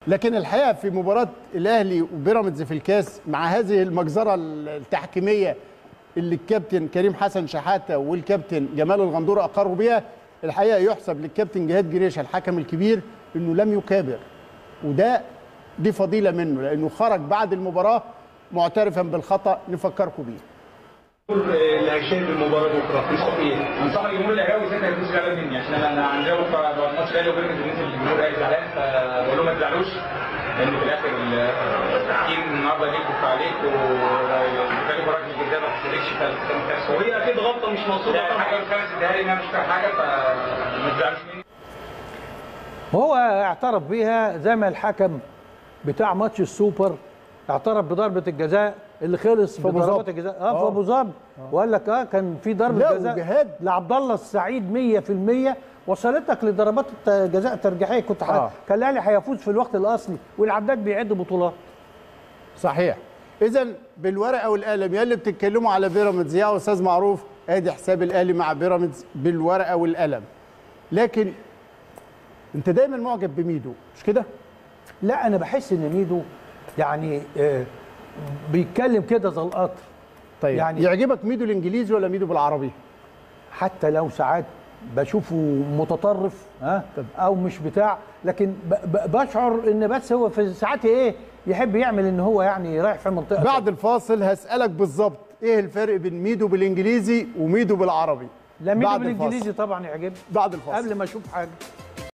لكن الحقيقه في مباراه الاهلي وبيراميدز في الكاس مع هذه المجزره التحكيميه اللي الكابتن كريم حسن شحاته والكابتن جمال الغندور اقروا بيها الحقيقه يحسب للكابتن جهاد جريشه الحكم الكبير انه لم يكابر وده دي فضيله منه لانه خرج بعد المباراه معترفا بالخطا نفكركم بيه اللي هيشاهد المباراه بكره تنصح ايه؟ انصح الجمهور الاهلاوي ساعتها يكون زعلان مني عشان انا انا عندنا بكره ماتش الاهلي وبيراميدز بننزل الجمهور الاهلي زعلان فبقول لهم ما تزعلوش لان في الاخر التحكيم النهارده ليك بكره عليك وكان مباراه الجزاء ما تشاركش فكان كاس وهي اكيد غلطه مش مقصوده لا حاجه الخامس اداها لي انها مش فاهم حاجه فما تزعلوش مني وهو اعترف بيها زي ما الحكم بتاع ماتش السوبر اعترف بضربه الجزاء اللي خلص أبو بضربات ظبي. الجزاء اه آه. في ابو ظبي وقال لك اه كان في لا، ضربه جزاء وجهاد. لعبد الله السعيد 100% وصلتك لضربات الجزاء الترجيحيه كنت ح... آه. كان الاهلي هيفوز في الوقت الاصلي والعداد بيعد بطولات صحيح اذا بالورقه والقلم يا اللي بتتكلموا على بيراميدز يا استاذ معروف ادي حساب الاهلي مع بيراميدز بالورقه والقلم لكن انت دايما معجب بميدو مش كده لا انا بحس ان ميدو يعني آه بيتكلم كده زي القطر طيب يعني- يعني يعجبك ميدو الانجليزي ولا ميدو بالعربي حتى لو ساعات بشوفه متطرف ها او مش بتاع لكن ب- ب- بشعر ان بس هو في ساعات ايه يحب يعمل ان هو يعني رايح في منطقه بعد الفاصل هسالك بالظبط ايه الفرق بين ميدو بالانجليزي وميدو بالعربي لا ميدو بعد بالانجليزي الفاصل. طبعا يعجبني بعد الفاصل قبل ما اشوف حاجه